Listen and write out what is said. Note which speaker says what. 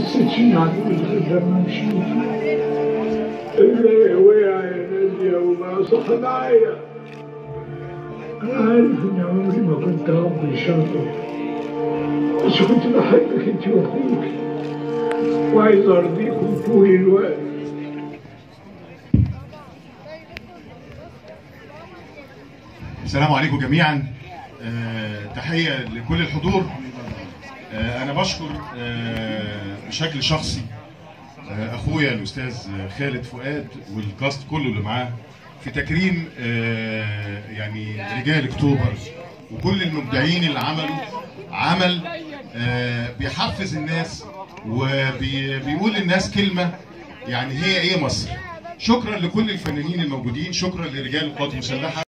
Speaker 1: حسيتش على لما مشيت اللي وقع يا نادية وما صح معايا أنا عارف إني عمري ما كنت أب شاطر بس كنت بحبك أنت وأخوك وعايز أرضيكم طول الوقت
Speaker 2: السلام عليكم جميعا آه، تحية لكل الحضور آه، أنا بشكر آه، بشكل شخصي آه، أخويا الأستاذ خالد فؤاد والكاست كله اللي معاه في تكريم آه، يعني رجال أكتوبر وكل المبدعين اللي عملوا عمل آه، بيحفز الناس وبيقول للناس كلمة يعني هي إيه مصر شكرا لكل الفنانين الموجودين شكرا لرجال القوات المسلحة